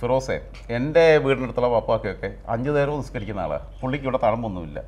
ഫിറോസെ എൻ്റെ വീടിനടുത്തുള്ള പപ്പാക്കൊക്കെ അഞ്ച് നേരവും നിസ്കരിക്കുന്ന ആളാണ് പുള്ളിക്ക് ഇവിടെ തഴമ്പൊന്നുമില്ല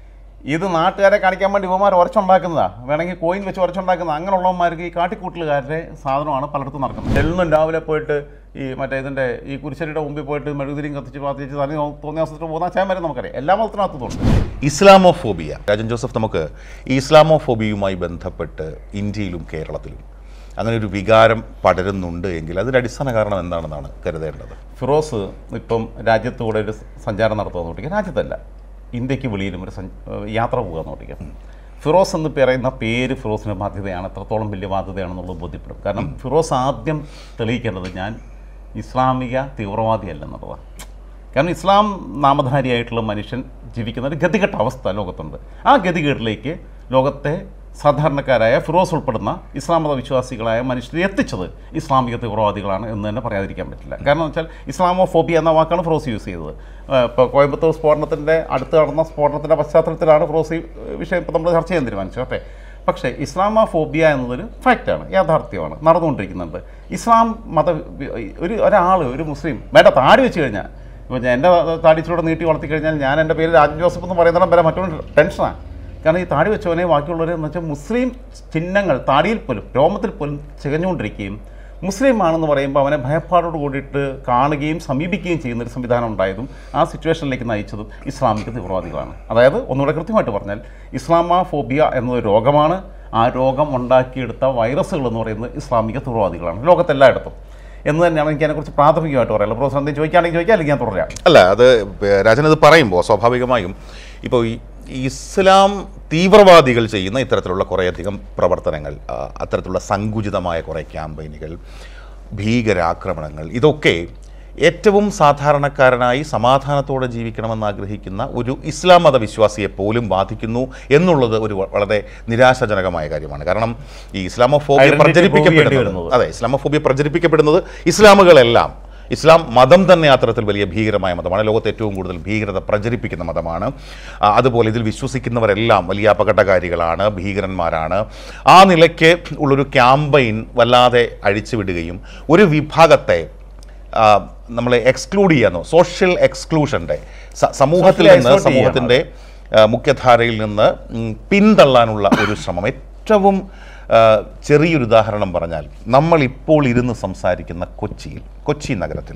ഇത് നാട്ടുകാരെ കാണിക്കാൻ വേണ്ടി ഇവന്മാർ ഉരച്ചുണ്ടാക്കുന്നതാ വേണമെങ്കിൽ കോയിൻ വെച്ച് ഉരച്ചുണ്ടാക്കുന്ന അങ്ങനെയുള്ളവന്മാർക്ക് ഈ കാട്ടിക്കൂട്ടലുകാരുടെ സാധനമാണ് പലയിടത്തും നടക്കുന്നത് എന്നും രാവിലെ പോയിട്ട് ഈ മറ്റേ ഇതിൻ്റെ ഈ കുരിശരിയുടെ മുമ്പിൽ പോയിട്ട് മെഴുകുതിരിയും കത്തിച്ച് പ്രാർത്ഥിച്ച് തന്നെ തോന്നിയ അവസരത്തിൽ പോകുന്ന ചാൻ വരെ നമുക്കറിയാം എല്ലാ മതത്തിനകത്തുണ്ട് ഇസ്ലാമോഫോബിയ രാജൻ ജോസഫ് നമുക്ക് ഈ ഇസ്ലാമോഫോബിയയുമായി ബന്ധപ്പെട്ട് ഇന്ത്യയിലും കേരളത്തിലും അങ്ങനെ ഒരു വികാരം പടരുന്നുണ്ട് എങ്കിൽ അതിൻ്റെ അടിസ്ഥാന കാരണം എന്താണെന്നാണ് കരുതേണ്ടത് ഫിറോസ് ഇപ്പം രാജ്യത്തൂടെ ഒരു സഞ്ചാരം നടത്തുക നോട്ടിക്കുക രാജ്യത്തല്ല ഇന്ത്യക്ക് വെളിയിലും ഒരു സഞ്ച- ഏഹ് യാത്ര പോകുക നോട്ടിക്കുക ഫിറോസ് എന്ന് പറയുന്ന പേര് ഫിറോസിന് ബാധ്യതയാണ് എത്രത്തോളം വലിയ ബാധ്യതയാണെന്നുള്ളത് ബോധ്യപ്പെടും കാരണം ഫിറോസ് ആദ്യം തെളിയിക്കേണ്ടത് ഞാൻ ഇസ്ലാമിക തീവ്രവാദിയല്ലെന്നുള്ളതാണ് കാരണം ഇസ്ലാം നാമധാരിയായിട്ടുള്ള മനുഷ്യൻ ജീവിക്കുന്ന ഒരു ഗതികെട്ട അവസ്ഥ ലോകത്തുണ്ട് ആ ഗതികേട്ടിലേക്ക് ലോകത്തെ സാധാരണക്കാരായ ഫിറോസ് ഉൾപ്പെടുന്ന ഇസ്ലാം മത വിശ്വാസികളായ മനുഷ്യരെ എത്തിച്ചത് ഇസ്ലാമിക തീവ്രവാദികളാണ് എന്ന് തന്നെ പറയാതിരിക്കാൻ പറ്റില്ല കാരണം എന്ന് വെച്ചാൽ ഇസ്ലാമോഫോബിയ എന്ന വാക്കാണ് ഫിറോസ് യൂസ് ചെയ്തത് ഇപ്പോൾ കോയമ്പത്തൂർ സ്ഫോടനത്തിൻ്റെ അടുത്ത് നടന്ന സ്ഫോടനത്തിൻ്റെ പശ്ചാത്തലത്തിലാണ് ഫിറോസ് ഈ വിഷയം ഇപ്പോൾ നമ്മൾ ചർച്ച ചെയ്യാൻ തീരുമാനിച്ചു ഓക്കെ പക്ഷേ ഇസ്ലാമോഫോബിയ എന്നതൊരു ഫാക്റ്റാണ് യാഥാർത്ഥ്യമാണ് നടന്നുകൊണ്ടിരിക്കുന്നുണ്ട് ഇസ്ലാം മത ഒരു ഒരാൾ ഒരു മുസ്ലിം വേണ്ട താടി വെച്ച് കഴിഞ്ഞാൽ ഇപ്പോൾ ഞാൻ എൻ്റെ താടിച്ചിലൂടെ നീട്ടി വളർത്തി കഴിഞ്ഞാൽ ഞാൻ എൻ്റെ പേര് രാജൻ ജോസഫ് എന്ന് പറയുന്നിടം വരെ മറ്റൊരു ടെൻഷനാണ് കാരണം ഈ താടി വെച്ചവനെ ബാക്കിയുള്ളവരെ എന്ന് വെച്ചാൽ മുസ്ലിം ചിഹ്നങ്ങൾ താടിയിൽ പോലും രോമത്തിൽ പോലും ചികഞ്ഞുകൊണ്ടിരിക്കുകയും മുസ്ലിം ആണെന്ന് പറയുമ്പോൾ അവനെ ഭയപ്പാടോട് കൂടിയിട്ട് കാണുകയും സമീപിക്കുകയും ചെയ്യുന്ന ഒരു സംവിധാനം ഉണ്ടായതും ആ സിറ്റുവേഷനിലേക്ക് നയിച്ചതും ഇസ്ലാമിക തീവ്രവാദികളാണ് അതായത് ഒന്നുകൂടെ കൃത്യമായിട്ട് പറഞ്ഞാൽ ഇസ്ലാമോഫോബിയ എന്നൊരു രോഗമാണ് ആ രോഗം ഉണ്ടാക്കിയെടുത്ത വൈറസുകൾ എന്ന് പറയുന്നത് ഇസ്ലാമിക തീവ്രവാദികളാണ് ലോകത്തെല്ലായിടത്തും എന്ന് തന്നെയാണ് എനിക്ക് അതിനെക്കുറിച്ച് പ്രാഥമികമായിട്ട് പറയാനുള്ളത് പ്രൊഫസർ എന്തെങ്കിലും ചോദിക്കുകയാണെങ്കിൽ ചോദിക്കാം അല്ലെങ്കിൽ ഞാൻ തുടരാം അല്ല അത് രാജൻ ഇത് പറയുമ്പോൾ സ്വാഭാവികമായും ഇപ്പോൾ ഈ ഇസ്ലാം തീവ്രവാദികൾ ചെയ്യുന്ന ഇത്തരത്തിലുള്ള കുറേയധികം പ്രവർത്തനങ്ങൾ ആ, അത്തരത്തിലുള്ള സങ്കുചിതമായ കുറേ ക്യാമ്പയിനുകൾ ഭീകരാക്രമണങ്ങൾ ഇതൊക്കെ ഏറ്റവും സാധാരണക്കാരനായി സമാധാനത്തോടെ ജീവിക്കണമെന്ന് ആഗ്രഹിക്കുന്ന ഒരു ഇസ്ലാം മത വിശ്വാസിയെ പോലും ബാധിക്കുന്നു എന്നുള്ളത് ഒരു വ- വളരെ നിരാശാജനകമായ കാര്യമാണ് കാരണം ഈ ഇസ്ലാമോഫോബിയ Identity prove ചെയ്യേണ്ടി പ്രചരിപ്പിക്കപ്പെടുന്നത് വരുന്നത്. അതെ ഇസ്ലാമോഫോബിയ പ്രചരിപ്പിക്കപ്പെടുന്നത് ഇസ്ലാമുകളെല്ലാം ഇസ്ലാം മതം തന്നെ അത്തരത്തിൽ വലിയ ഭീകരമായ മതമാണ് ലോകത്ത് ഏറ്റവും കൂടുതൽ ഭീകരത പ്രചരിപ്പിക്കുന്ന മതമാണ് ആ, അതുപോലെ ഇതിൽ വിശ്വസിക്കുന്നവരെല്ലാം വലിയ അപകടകാരികളാണ് ഭീകരന്മാരാണ് ആ നിലയ്ക്ക് ഉള്ളൊരു ക്യാമ്പയിൻ വല്ലാതെ അഴിച്ചുവിടുകയും ഒരു വിഭാഗത്തെ ആ, നമ്മളെ എക്സ്ക്ലൂഡ് ചെയ്യാനോ സോഷ്യൽ എക്സ്ക്ലൂഷൻ്റെ സമൂഹത്തിൽ Socially നിന്ന് isolate ചെയ്യണം. സമൂഹത്തിൻ്റെ ആ, മുഖ്യധാരയിൽ നിന്ന് ഉം, പിന്തള്ളാനുള്ള ഒരു ശ്രമം ഏറ്റവും ആ, ചെറിയൊരു ഉദാഹരണം പറഞ്ഞാൽ നമ്മൾ ഇപ്പോൾ ഇരുന്ന് സംസാരിക്കുന്ന കൊച്ചിയിൽ കൊച്ചി നഗരത്തിൽ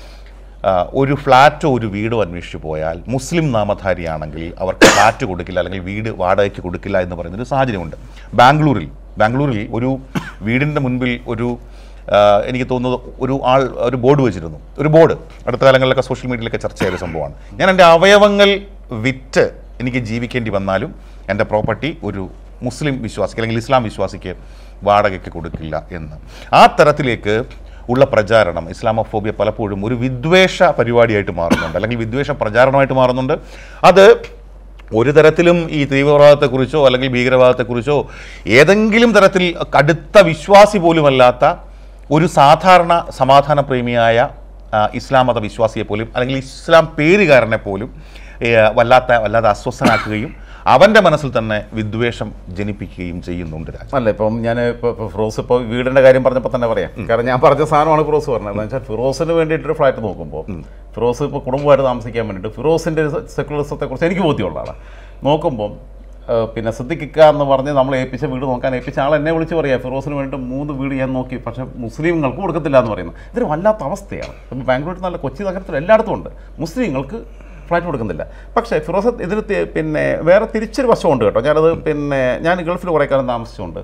ആ, ഒരു ഫ്ലാറ്റോ ഒരു വീടോ അന്വേഷിച്ചു പോയാൽ മുസ്ലിം നാമധാരിയാണെങ്കിൽ അവർക്ക് ഫ്ലാറ്റ് കൊടുക്കില്ല അല്ലെങ്കിൽ വീട് വാടകയ്ക്ക് കൊടുക്കില്ല എന്ന് പറയുന്നൊരു സാഹചര്യമുണ്ട് ബാംഗ്ലൂരിൽ ബാംഗ്ലൂരിൽ ഒരു വീടിൻ്റെ മുൻപിൽ ഒരു ആ, എനിക്ക് തോന്നുന്നത് ഒരു ആൾ ഒരു ബോർഡ് വെച്ചിരുന്നു ഒരു ബോർഡ് അടുത്ത കാലങ്ങളിലൊക്കെ സോഷ്യൽ മീഡിയയിലൊക്കെ ചർച്ച ചെയ്ത സംഭവമാണ് ഞാൻ എൻ്റെ അവയവങ്ങൾ വിറ്റ് എനിക്ക് ജീവിക്കേണ്ടി വന്നാലും എൻ്റെ പ്രോപ്പർട്ടി ഒരു മുസ്ലിം വിശ്വാസിക്ക് അല്ലെങ്കിൽ ഇസ്ലാം വിശ്വാസിക്ക് വാടകയ്ക്ക് കൊടുക്കില്ല എന്ന് ആ തരത്തിലേക്ക് ഉള്ള പ്രചാരണം ഇസ്ലാമോഫോബിയ പലപ്പോഴും ഒരു വിദ്വേഷ പരിപാടിയായിട്ട് മാറുന്നുണ്ട് അല്ലെങ്കിൽ വിദ്വേഷ പ്രചാരണമായിട്ട് മാറുന്നുണ്ട് അത് ഒരു തരത്തിലും ഈ തീവ്രവാദത്തെക്കുറിച്ചോ അല്ലെങ്കിൽ ഭീകരവാദത്തെക്കുറിച്ചോ ഏതെങ്കിലും തരത്തിൽ കടുത്ത വിശ്വാസി പോലുമല്ലാത്ത ഒരു സാധാരണ സമാധാന പ്രേമിയായ ആ, ഇസ്ലാം മത വിശ്വാസിയെ പോലും അല്ലെങ്കിൽ ഇസ്ലാം പേരുകാരനെ പോലും ഏ, വല്ലാത്ത വല്ലാതെ അസ്വസ്ഥനാക്കുകയും അവൻ്റെ മനസ്സിൽ തന്നെ വിദ്വേഷം ജനിപ്പിക്കുകയും ചെയ്യുന്നുണ്ട് രാജ അല്ല ഇപ്പം ഞാൻ ഇപ്പോൾ ഇപ്പോൾ ഫിറോസ് ഇപ്പോൾ വീടിൻ്റെ കാര്യം പറഞ്ഞപ്പോൾ തന്നെ പറയാം കാരണം ഞാൻ പറഞ്ഞ സാധനമാണ് ഫിറോസ് പറഞ്ഞത് എന്ന് വെച്ചാൽ ഫിറോസിന് വേണ്ടിയിട്ടൊരു ഫ്ലാറ്റ് നോക്കുമ്പോൾ ഫിറോസ് ഇപ്പോൾ കുടുംബമായിട്ട് താമസിക്കാൻ വേണ്ടിയിട്ട് ഫിറോസിൻ്റെ സെക്കുലറിസത്തെക്കുറിച്ച് എനിക്ക് ബോധ്യമുള്ള ആളാണ് നോക്കുമ്പോൾ ആ, പിന്നെ സിദ്ദിഖിക്ക എന്ന് പറഞ്ഞ് നമ്മൾ ഏൽപ്പിച്ച വീട് നോക്കാൻ ഏൽപ്പിച്ച ആൾ എന്നെ വിളിച്ച് പറയാം ഫിറോസിന് വേണ്ടിയിട്ട് മൂന്ന് വീട് ഞാൻ നോക്കി പക്ഷേ മുസ്ലിങ്ങൾക്ക് കൊടുക്കത്തില്ല എന്ന് പറയുന്നത് ഇതൊരു വല്ലാത്ത അവസ്ഥയാണ് ഇപ്പോൾ ബാംഗ്ലൂരിൽ നല്ല കൊച്ചി നഗരത്തിൽ എല്ലായിടത്തും ഉണ്ട് മുസ്ലിങ്ങൾക്ക് ഫ്ലാറ്റ് കൊടുക്കുന്നില്ല പക്ഷേ ഫിറോസ് ഇതിന് തി- പിന്നെ വേറെ തിരിച്ചൊരു വശമുണ്ട് കേട്ടോ ഞാനത് പിന്നെ ഞാൻ ഗൾഫിൽ കുറേ കാലം താമസിച്ചുകൊണ്ട്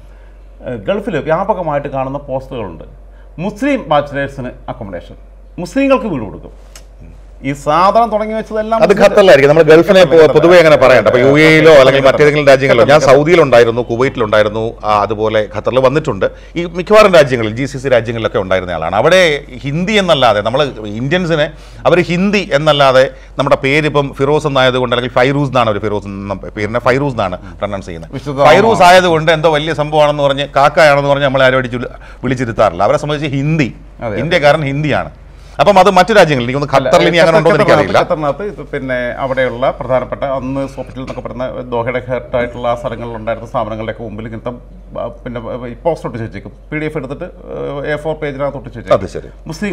ഗൾഫിൽ വ്യാപകമായിട്ട് കാണുന്ന പോസ്റ്ററുകളുണ്ട് മുസ്ലിം ബാച്ചിലേഴ്സിന് അക്കോമഡേഷൻ മുസ്ലിങ്ങൾക്ക് വീട് കൊടുക്കും ഈ സാധനം തുടങ്ങി വെച്ചതെല്ലാം അത് ഖത്തറിലായിരിക്കും നമ്മൾ ഗൾഫിനെ പൊ- പൊതുവെ അങ്ങനെ പറയണ്ട അപ്പൊ യു എയിലോ അല്ലെങ്കിൽ മറ്റേതെങ്കിലും രാജ്യങ്ങളിലോ ഞാൻ സൗദിയിലുണ്ടായിരുന്നു കുവൈറ്റിലുണ്ടായിരുന്നു ആ, അതുപോലെ ഖത്തറിൽ വന്നിട്ടുണ്ട് ഈ മിക്കവാറും രാജ്യങ്ങളിൽ ജി സി സി രാജ്യങ്ങളിലൊക്കെ ഉണ്ടായിരുന്ന ആളാണ് അവിടെ ഹിന്ദി എന്നല്ലാതെ നമ്മൾ ഇന്ത്യൻസിനെ അവർ ഹിന്ദി എന്നല്ലാതെ നമ്മുടെ പേര് ഇപ്പം ഫിറോസ് എന്നായതുകൊണ്ട് അല്ലെങ്കിൽ ഫൈറൂസ് എന്നാണ് ഒരു ഫിറോസ് എന്ന പേരിനെ ഫൈറൂസ് എന്നാണ് പ്രൊനൗൺസ് ചെയ്യുന്നത് വിശുദ്ധ ഫൈറൂസ് ആയതുകൊണ്ട് എന്തോ വലിയ സംഭവമാണെന്ന് പറഞ്ഞ് കാക്കയാണെന്ന് പറഞ്ഞ് നമ്മളെ ആരും അടിച്ച് വിളി- വിളിച്ചിരുത്താറില്ല അവരെ സംബന്ധിച്ച് ഹിന്ദി അതെ. ഇന്ത്യക്കാരൻ ഹിന്ദിയാണ് അപ്പം അത് മറ്റു രാജ്യങ്ങളിൽ എനിക്കൊന്ന് ഖത്തറിൽ ഇനി അങ്ങനെ ഉണ്ടോ എന്ന് എനിക്കറിയില്ല ഖത്തറിനകത്ത് ഇത് പിന്നെ അവിടെയുള്ള പ്രധാനപ്പെട്ട അന്ന് ഹോസ്പിറ്റൽ എന്നൊക്കെ പറയുന്ന ദോഹയുടെ ഹെർട്ടായിട്ടുള്ള ആ സ്ഥലങ്ങളിൽ ഉണ്ടായിരുന്ന സ്ഥാപനങ്ങളുടെയൊക്കെ മുമ്പിൽ ഇങ്ങനത്തെ ആ, പിന്നെ ഈ പോസ്റ്റർ ഒട്ടിച്ച് വെച്ചേക്കും പി ഡി എഫ് എടുത്തിട്ട് എ ഫോർ പേജിനകത്ത് ഒട്ടിച്ച് അത് വെച്ചേക്കും ശരി മുസ്ലിങ്ങൾക്ക്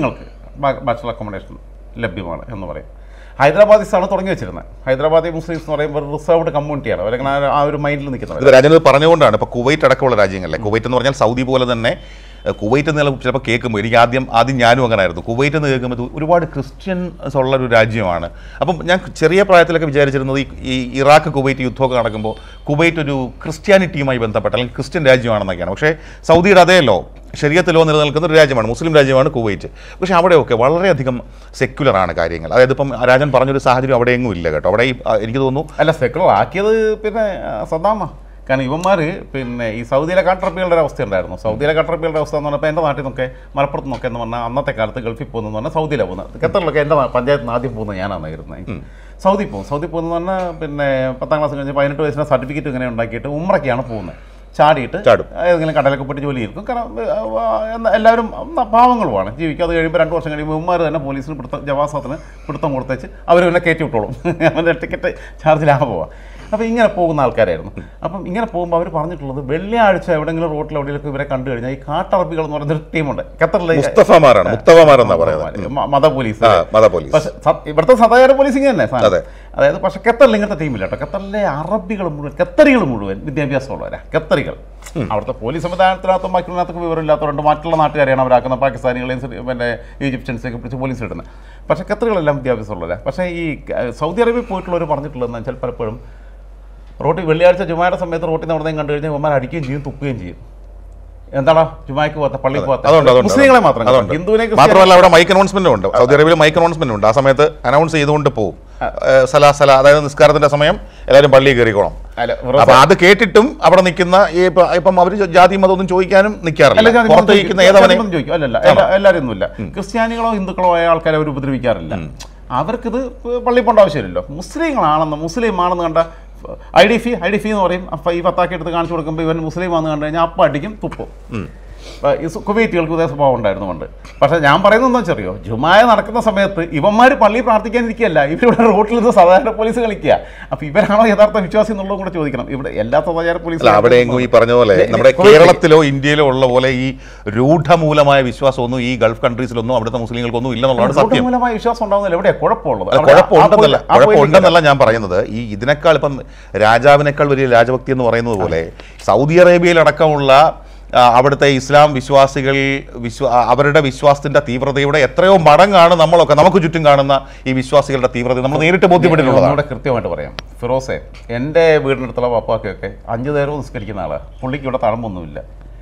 ബാച്ചലർ അക്കോമഡേഷൻ ലഭ്യമാണ് എന്ന് പറയും ഹൈദരാബാദീസാണ് തുടങ്ങി വെച്ചിരുന്നത് ഹൈദരാബാദി മുസ്ലിംസ് എന്ന് പറയുമ്പോൾ റിസർവ്ഡ് കമ്മ്യൂണിറ്റിയാണ് അവരങ്ങനെ ആ- ആ ഒരു മൈൻഡിൽ നിൽക്കുന്നത് ഇത് രാജൻ ഇത് പറഞ്ഞുകൊണ്ടാണ് ഇപ്പോൾ കുവൈറ്റ് അടക്കമുള്ള രാജ്യങ്ങളിലെ കുവൈറ്റ് എന്ന് പറഞ്ഞാൽ സൗദി പോലെ തന്നെ ഏഹ്, കുവൈറ്റ് എന്ന് ചിലപ്പോൾ കേൾക്കുമ്പോൾ എനിക്ക് ആദ്യം ആദ്യം ഞാനും അങ്ങനെ ആയിരുന്നു കുവൈറ്റ് എന്ന് കേൾക്കുമ്പോൾ ഇത് ഒരുപാട് ക്രിസ്ത്യൻസ് ഉള്ള ഒരു രാജ്യമാണ് അപ്പം ഞാൻ ചെറിയ പ്രായത്തിലൊക്കെ വിചാരിച്ചിരുന്നത് ഈ ഈ ഇറാഖ് കുവൈറ്റ് യുദ്ധമൊക്കെ നടക്കുമ്പോൾ കുവൈറ്റ് ഒരു ക്രിസ്ത്യാനിറ്റിയുമായി ബന്ധപ്പെട്ട അല്ലെങ്കിൽ ക്രിസ്ത്യൻ രാജ്യമാണെന്നൊക്കെയാണ് പക്ഷേ സൗദിയുടെ അതേയല്ലോ ശരീരത്തിലോ നിലനിൽക്കുന്ന ഒരു രാജ്യമാണ് മുസ്ലിം രാജ്യമാണ് കുവൈറ്റ് പക്ഷേ അവിടെയൊക്കെ വളരെയധികം സെക്യുലറാണ് കാര്യങ്ങൾ അതായത് ഇപ്പം രാജൻ പറഞ്ഞൊരു സാഹചര്യം അവിടെ എങ്ങും ഇല്ല കേട്ടോ അവിടെ ഈ ആ, എനിക്ക് തോന്നുന്നു അല്ല സെക്കുലർ ആക്കിയത് പിന്നെ ആ, സദ്ദാമ കാരണം ഇവന്മാർ പിന്നെ ഈ സൗദിയിലെ കാട്ടറപ്പികളുടെ ഒരു അവസ്ഥ ഉണ്ടായിരുന്നു സൗദിയിലെ കാട്ടറപ്പികളുടെ അവസ്ഥ എന്ന് പറഞ്ഞപ്പോൾ എൻ്റെ നാട്ടിൽ നിന്നൊക്കെ മലപ്പുറത്ത് നിന്നൊക്കെ എന്ന് പറഞ്ഞാൽ അന്നത്തെ കാലത്ത് ഗൾഫിൽ പോകുന്നതെന്ന് പറഞ്ഞാൽ സൗദിയിലാണ് പോകുന്നത് ഖത്തറിലൊക്കെ എൻ്റെ പഞ്ചായത്തിൽ നിന്ന് ആദ്യം പോകുന്നത് ഞാനാണ് ഇരുന്നത് സൗദി പോകും സൗദി പോകുന്നത് പറഞ്ഞാൽ പിന്നെ പത്താം ക്ലാസ് കഴിഞ്ഞ് പതിനെട്ട് വയസ്സിന് സർട്ടിഫിക്കറ്റ് ഇങ്ങനെ ഉണ്ടാക്കിയിട്ട് ഉമ്രയ്ക്കാണ് പോകുന്നത് ചാടിയിട്ട് ചാടും. ഏതെങ്കിലും കടലൊക്കെ പോയിട്ട് ജോലി ചെയ്യും കാരണം ആ, എന്നാ എല്ലാവരും ന- പാവങ്ങളുമാണ് ജീവിക്കുക അത് കഴിയുമ്പോൾ രണ്ട് വർഷം കഴിയുമ്പോൾ ഉമ്മാർ തന്നെ പോലീസിന് പിടുത്തം ജവാസത്തിന് പിടുത്തം കൊടുത്തേച്ച് അവർ പിന്നെ കയറ്റി വിട്ടോളും അവൻ്റെ ടിക്കറ്റ് ചാർജ് ലാഭമാണ് അപ്പോൾ ഇങ്ങനെ പോകുന്ന ആൾക്കാരായിരുന്നു അപ്പം ഇങ്ങനെ പോകുമ്പോൾ അവർ പറഞ്ഞിട്ടുള്ളത് വെള്ളിയാഴ്ച എവിടെയെങ്കിലും റോട്ടിൽ എവിടെയെങ്കിലും ഇവരെ കണ്ടു കഴിഞ്ഞാൽ ഈ കാട്ടറബികൾ എന്ന് പറയുന്ന ഒരു ടീമുണ്ട് ഖത്തറിലെ മുസ്തഫമാരാണ് മുസ്തഫമാരെന്നാ പറയുന്നത് മ- മത പോലീസ് ആ മത പോലീസ് പക്ഷെ സ- ഇവിടുത്തെ സദാചാര പോലീസിങ് തന്നെ സാധനം. അതെ. അതായത് പക്ഷെ ഖത്തറിൽ ഇങ്ങനത്തെ ടീമില്ല കേട്ടോ ഖത്തറിലെ അറബികൾ മുഴുവൻ ഖത്തറികൾ മുഴുവൻ വിദ്യാഭ്യാസമുള്ളവരാ ഖത്തറികൾ അവിടുത്തെ പോലീസ് സംവിധാനത്തിനകത്തും ബാക്കിയുള്ളതിനകത്തൊക്കെ വിവരമില്ലാത്തതുകൊണ്ട് മറ്റുള്ള നാട്ടുകാരെയാണ് അവരാക്കുന്നത് പാകിസ്ഥാനികളെയും സിറി- പിന്നെ ഈജിപ്ഷ്യൻസൊക്കെ പിടിച്ച് പോലീസ് ഇടുന്നത് പക്ഷേ ഖത്തറുകളെല്ലാം വിദ്യാഭ്യാസമുള്ളവരാ പക്ഷേ ഈ ക- സൗദി അറേബ്യയിൽ പോയിട്ടുള്ളവർ പറഞ്ഞിട്ടുള്ളതെന്ന് വെച്ചാൽ പലപ്പോഴും റോട്ടിൽ വെള്ളിയാഴ്ച ജുമായുടെ സമയത്ത് റോട്ടിൽ നിന്ന് അവിടെ കണ്ടു കഴിഞ്ഞാൽ ഇവന്മാർ അടിക്കുകയും ചെയ്യും തുപ്പുകയും ചെയ്യും എന്താടാ ജുമായ്ക്ക് പോകാത്ത പള്ളിയിൽ അതുണ്ട് പോകാത്ത അതുണ്ട് മുസ്ലിങ്ങളെ മാത്രം കേട്ടോ. അതുണ്ട് ഹിന്ദുവിനെ മാത്രമല്ല അവിടെ മൈക്ക് അനൗൺസ്മെന്റ് ഉണ്ട് സൗദി അറേബ്യയിൽ മൈക്ക് അനൗൺസ്മെന്റ് ഉണ്ട് ആ സമയത്ത് അനൗൺസ് ചെയ്തുകൊണ്ട് പോകും ഏഹ് സലാ സല അതായത് നിസ്കാരത്തിന്റെ സമയം എല്ലാവരും പള്ളിയിൽ കയറിക്കോണം അല്ല, അപ്പൊ അത് കേട്ടിട്ടും അവിടെ നിൽക്കുന്ന ഈ ഇപ്പൊ- ഇപ്പം അവർ ജാതി മതമൊന്നും ചോദിക്കാനും അല്ല, നിൽക്കാറില്ല ജാതി പുറത്ത് മതം നിൽക്കുന്ന ചോദിക്കും. ഏതവനെ ജാതി മതം ചോദിക്കും. അല്ലല്ല എല്ലാ- എല്ലാവരും ഒന്നുമില്ല ക്രിസ്ത്യാനികളോ ഹിന്ദുക്കളോ ആയ ആൾക്കാരെ അവർ ഉപദ്രവിക്കാറില്ല അവർക്കിത് പള്ളി പോകേണ്ട ആവശ്യമില്ലല്ലോ മുസ്ലിങ്ങളാണെന്ന് മുസ്ലിം ആണെന്ന് കണ്ട identify identify എന്ന് പറയും അപ്പൊ ഈ പത്താക്കി എടുത്ത് കാണിച്ചു കൊടുക്കുമ്പോൾ ഇവൻ മുസ്ലിം ആണെന്ന് കണ്ടു കഴിഞ്ഞാൽ അപ്പം അടിക്കും തുപ്പും അപ്പൊ ഈ സു- കുവൈറ്റുകൾക്ക് ഇതേ സ്വഭാവം ഉണ്ടായിരുന്നു പണ്ട് പക്ഷെ ഞാൻ പറയുന്നത് എന്താ ചെറിയോ ജുമായ നടക്കുന്ന സമയത്ത് ഇവന്മാർ പള്ളി പ്രാർത്ഥിക്കാനിരിക്കുകയല്ല ഇവരിവിടെ റോട്ടിൽ നിന്ന് സദാചാര പോലീസ് കളിക്കുക അപ്പൊ ഇവരാണോ യഥാർത്ഥ വിശ്വാസി എന്നുള്ളതും കൂടെ ചോദിക്കണം ഇവിടെ എല്ലാ സദാചാര പോലീസ് അല്ല അവിടെ എങ്ങും ഈ പറഞ്ഞ പോലെ നമ്മുടെ കേരളത്തിലോ ഇന്ത്യയിലോ ഉള്ള പോലെ ഈ രൂഢമൂലമായ വിശ്വാസമൊന്നും ഈ ഗൾഫ് കൺട്രീസിലൊന്നും അവിടുത്തെ മുസ്ലിങ്ങൾക്കൊന്നും ഇല്ലെന്നുള്ളതാണ് സത്യം മൂലമായ വിശ്വാസം ഉണ്ടാവുന്നില്ല എവിടെയാ കുഴപ്പമുള്ളത് അല്ല അവിടെ ആ കുഴപ്പമുണ്ടെന്നല്ല പോയി- ആ പോയി കുഴപ്പമുണ്ടെന്നല്ല ഞാൻ പറയുന്നത് ഈ ഇതിനേക്കാൾ ഇപ്പം രാജാവിനേക്കാൾ വലിയ രാജഭക്തി എന്ന് പറയുന്നത് പോലെ സൗദി അറേബ്യയിൽ അടക്കമുള്ള ആ, അവിടുത്തെ ഇസ്ലാം വിശ്വാസികൾ വിശ്വ ആ, അവരുടെ വിശ്വാസത്തിന്റെ തീവ്രതയുടെ എത്രയോ മടങ്ങാണ് നമ്മളൊക്കെ നമുക്ക് ചുറ്റും കാണുന്ന ഈ വിശ്വാസികളുടെ തീവ്രത നമ്മൾ നേരിട്ട് ബോധ്യപ്പെട്ടിട്ടുള്ളതാണ് ഒന്നുകൂടെ കൃത്യമായിട്ട് പറയാം ഫിറോസെ എൻ്റെ വീടിനടുത്തുള്ള പപ്പാക്കൊക്കെ അഞ്ചു നേരവും നിസ്കരിക്കുന്ന ആളാണ് പുള്ളിക്ക് ഇവിടെ തഴമ്പൊന്നുമില്ല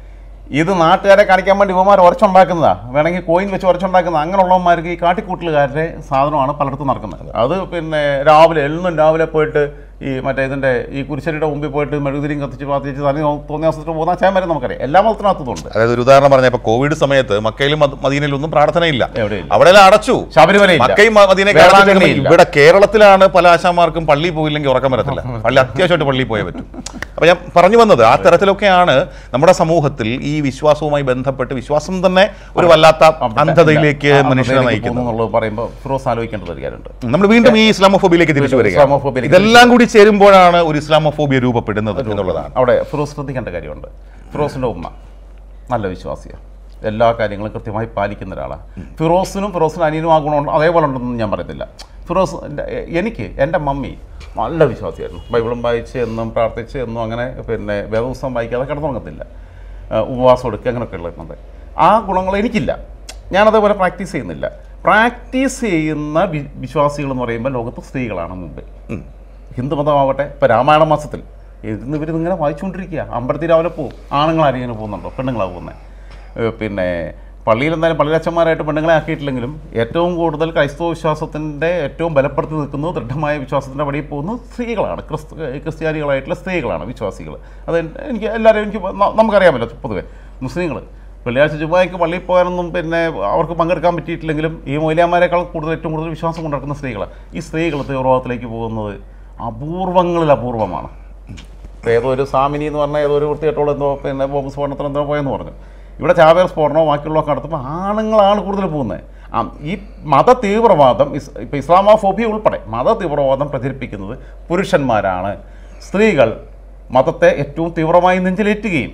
ഇത് നാട്ടുകാരെ കാണിക്കാൻ വേണ്ടി ഇവന്മാർ ഉരച്ചുണ്ടാക്കുന്നതാ വേണമെങ്കിൽ കോയിൻ വെച്ച് ഉരച്ചുണ്ടാക്കുന്ന അങ്ങനെയുള്ളവന്മാർക്ക് ഈ കാട്ടിക്കൂട്ടലുകാരുടെ സാധനമാണ് പലയിടത്തും നടക്കുന്നത് അത് പിന്നെ രാവിലെ എന്നും രാവിലെ പോയിട്ട് ഈ മറ്റേ ഇതിൻ്റെ ഈ കുരിശരിയുടെ മുമ്പിൽ പോയിട്ട് മെഴുകുതിരിയും കത്തിച്ച് പ്രാർത്ഥിച്ച് തന്നെ തോന്നിയ അവസരത്തിൽ പോകുന്ന അച്ഛൻ വരെ നമുക്കറിയാം എല്ലാ മതത്തിനകത്തുണ്ട് അതായത് ഒരു ഉദാഹരണം പറഞ്ഞ ഇപ്പൊ കോവിഡ് സമയത്ത് മക്കയിലും മദ- മദീനയിലും ഒന്നും പ്രാർത്ഥനയില്ല എവിടെയില്ല. അവിടെ എല്ലാം അടച്ചു ശബരിമലയില്ല. മക്കയും മദീനയൊക്കെ വേളാങ്കണ്ണിയില്ല. അടച്ചിട്ടുണ്ടെങ്കിൽ ഇവിടെ കേരളത്തിലാണ് പല ആശാമാർക്കും പള്ളി പോയില്ലെങ്കിൽ ഉറക്കം വരത്തില്ല പള്ളി അത്യാവശ്യമായിട്ട് പള്ളിയിൽ പോയേ പറ്റും അപ്പൊ ഞാൻ പറഞ്ഞു വന്നത് ആ തരത്തിലൊക്കെയാണ് നമ്മുടെ സമൂഹത്തിൽ ഈ വിശ്വാസവുമായി ബന്ധപ്പെട്ട് വിശ്വാസം തന്നെ ഒരു വല്ലാത്ത അന്ധതയിലേക്ക് ആ, മനുഷ്യനെ അന്ധതയിലേക്ക് നയിക്കുന്നു പോകുന്നു എന്നുള്ളത് പറയുമ്പോൾ ഫിറോസ് ആലോചിക്കേണ്ട ഒരു കാര്യമുണ്ട് നമ്മൾ വീണ്ടും ഈ ഇസ്ലാമോഫോബിയിലേക്ക് തിരിച്ചു വരിക ഇസ്ലാമോഫോബിയിലേക്ക് ഇതെല്ലാം കൂടി ചേരുമ്പോഴാണ് ഒരു ഇസ്ലാമോഫോബിയ രൂപപ്പെടുന്നത് എന്നുള്ളതാണ് അവിടെ ഫിറോസ് ശ്രദ്ധിക്കേണ്ട കാര്യമുണ്ട് ഫിറോസിൻ്റെ ഉമ്മ നല്ല വിശ്വാസിയാണ് എല്ലാ കാര്യങ്ങളും കൃത്യമായി പാലിക്കുന്ന ഒരാളാണ് ഫിറോസിനും ഫിറോസിനും അനിയനും ആ ഗുണമുണ്ട് അതേപോലെ ഉണ്ടെന്ന് ഞാൻ പറയത്തില്ല ഫിറോസ് എൻ്റെ- എനിക്ക് എൻ്റെ മമ്മി നല്ല വിശ്വാസിയായിരുന്നു ബൈബിളും വായിച്ച് എന്നും പ്രാർത്ഥിച്ച് എന്നും അങ്ങനെ പിന്നെ വേദപുസ്തകം വായിക്കാതെ കിടന്നുറങ്ങത്തില്ല ആ, ഉപവാസം എടുക്കുക അങ്ങനെയൊക്കെ ഉള്ളത് ആ ഗുണങ്ങൾ എനിക്കില്ല ഞാനതേപോലെ പ്രാക്ടീസ് ചെയ്യുന്നില്ല പ്രാക്ടീസ് ചെയ്യുന്ന വി- വിശ്വാസികൾ എന്ന് പറയുമ്പോൾ ലോകത്ത് സ്ത്രീകളാണ് മുമ്പിൽ ഹിന്ദുമതമാവട്ടെ ഇപ്പോൾ രാമായണ മാസത്തിൽ ഇരുന്ന് ഇവർ ഇങ്ങനെ വായിച്ചുകൊണ്ടിരിക്കുക അമ്പലത്തിൽ രാവിലെ പോകും ആണുങ്ങൾ ആരെങ്കിലും പോകുന്നുണ്ടോ പെണ്ണുങ്ങളാണ് പോകുന്നത് പിന്നെ പള്ളിയിൽ എന്തായാലും പള്ളിയച്ചന്മാരായിട്ട് പെണ്ണുങ്ങളെ ആക്കിയിട്ടില്ലെങ്കിലും ഏറ്റവും കൂടുതൽ ക്രൈസ്തവ വിശ്വാസത്തിൻ്റെ ഏറ്റവും ബലപ്പെടുത്തി നിൽക്കുന്നത് ദൃഢമായ വിശ്വാസത്തിൻ്റെ വഴിയിൽ പോകുന്നത് സ്ത്രീകളാണ് ക്രിസ്തു ക്രിസ്ത്യാനികളായിട്ടുള്ള സ്ത്രീകളാണ് വിശ്വാസികൾ അത് എനിക്ക് എല്ലാവരും എനിക്ക് ന- നമുക്കറിയാമല്ലോ പൊതുവെ മുസ്ലിങ്ങൾ വെള്ളിയാഴ്ച ജുമായ്ക്ക് പള്ളിയിൽ പോകാനൊന്നും പിന്നെ അവർക്ക് പങ്കെടുക്കാൻ പറ്റിയിട്ടില്ലെങ്കിലും ഈ മൊയിലാമാരെക്കാൾ കൂടുതൽ ഏറ്റവും കൂടുതൽ വിശ്വാസം കൊണ്ടിരിക്കുന്ന സ്ത്രീകളാണ് ഈ സ്ത്രീകൾ തീവ്രവാദത്തിലേക്ക് പോകുന്നത് അപൂർവങ്ങളിൽ അപൂർവമാണ് ഇപ്പോൾ ഏതോ ഒരു സാമിനി എന്ന് പറഞ്ഞാൽ ഏതോ ഒരു വൃത്തികെട്ടോളം എന്തോ പിന്നെ ബോംബ് സ്ഫോടനത്തിൽ എന്തോ പോയെന്ന് പറഞ്ഞു ഇവിടെ ചാവേർ സ്ഫോടനമോ ബാക്കിയുള്ളതൊക്കെ നടത്തുമ്പോൾ ആണുങ്ങളാണ് കൂടുതൽ പോകുന്നത് ആ ഈ മത തീവ്രവാദം ഇസ് ഇപ്പോൾ ഇസ്ലാമോഫോബിയ ഉൾപ്പെടെ മത തീവ്രവാദം പ്രചരിപ്പിക്കുന്നത് പുരുഷന്മാരാണ് സ്ത്രീകൾ മതത്തെ ഏറ്റവും തീവ്രമായി നെഞ്ചിലേറ്റുകയും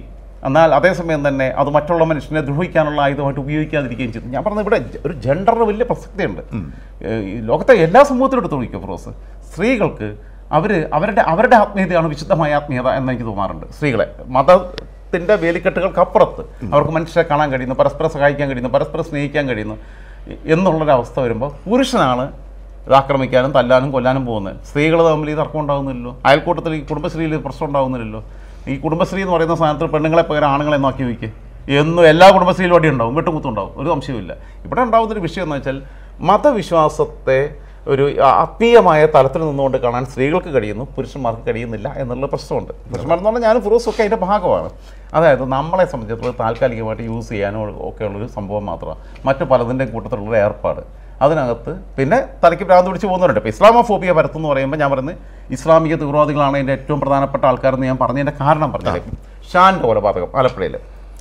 എന്നാൽ അതേസമയം തന്നെ അത് മറ്റുള്ള മനുഷ്യനെ ദ്രോഹിക്കാനുള്ള ആയുധമായിട്ട് ഉപയോഗിക്കാതിരിക്കുകയും ചെയ്തു ഞാൻ പറഞ്ഞത് ഇവിടെ ജ- ഒരു ജെൻഡറിന് വലിയ പ്രസക്തിയുണ്ട് ഏഹ് ഈ ലോകത്തെ എല്ലാ സമൂഹത്തിലും എടുത്ത് നോക്കിയോ ഫിറോസ് സ്ത്രീകൾക്ക് അവർ അവരുടെ അവരുടെ ആത്മീയതയാണ് വിശുദ്ധമായ ആത്മീയത എന്ന് എനിക്ക് തോന്നാറുണ്ട് സ്ത്രീകളെ മതത്തിൻ്റെ വേലിക്കെട്ടുകൾക്കപ്പുറത്ത് അവർക്ക് മനുഷ്യരെ കാണാൻ കഴിയുന്നു പരസ്പരം സഹായിക്കാൻ കഴിയുന്നു പരസ്പരം സ്നേഹിക്കാൻ കഴിയുന്നു എ- എന്നുള്ളൊരവസ്ഥ വരുമ്പോൾ പുരുഷനാണ് ഇത് ആക്രമിക്കാനും തല്ലാനും കൊല്ലാനും പോകുന്നത് സ്ത്രീകൾ തമ്മിൽ ഈ തർക്കം ഉണ്ടാകുന്നില്ലല്ലോ അയൽക്കൂട്ടത്തിൽ ഈ കുടുംബശ്രീയിൽ ഈ പ്രശ്നം ഉണ്ടാകുന്നില്ലല്ലോ ഈ കുടുംബശ്രീ എന്ന് പറയുന്ന സ്ഥാനത്ത് പെണ്ണുങ്ങളെ പകരം ആണുങ്ങളെ നോക്കി വയ്ക്കുക എന്നും എല്ലാ കുടുംബശ്രീയിലും അടി ഉണ്ടാവും വെട്ടുമുത്തുണ്ടാവും ഒരു സംശയമില്ല ഇവിടെ ഉണ്ടാകുന്നൊരു വിഷയം എന്ന് വെച്ചാൽ മതവിശ്വാസത്തെ ഒരു ആത്മീയമായ തലത്തിൽ നിന്നുകൊണ്ട് കാണാൻ സ്ത്രീകൾക്ക് കഴിയുന്നു പുരുഷന്മാർക്ക് കഴിയുന്നില്ല എന്നുള്ള പ്രശ്നമുണ്ട് പുരുഷന്മാരെന്ന് പറഞ്ഞാൽ ഞാനും ഫിറോസും ഒക്കെ അതിൻ്റെ ഭാഗമാണ് അതായത് നമ്മളെ സംബന്ധിച്ചിടത്തോളം താൽക്കാലികമായിട്ട് യൂസ് ചെയ്യാനോ ഒക്കെ ഉള്ളൊരു സംഭവം മാത്രമാണ് മറ്റു പലതിൻ്റെയും കൂട്ടത്തിലുള്ള ഏർപ്പാട് അതിനകത്ത് പിന്നെ തലയ്ക്ക് ഭ്രാന്ത് പിടിച്ച് പോകുന്നവരുണ്ട് ഇപ്പോൾ ഇസ്ലാമോഫോബിയ പരത്തുമെന്ന് പറയുമ്പോൾ ഞാൻ പറയുന്നത് ഇസ്ലാമിക തീവ്രവാദികളാണ് അതിൻ്റെ ഏറ്റവും പ്രധാനപ്പെട്ട ആൾക്കാരെന്ന് ഞാൻ പറഞ്ഞതിൻ്റെ കാരണം പറഞ്ഞത് ഷാൻ്റെ കൊലപാതകം ആലപ്പുഴയിൽ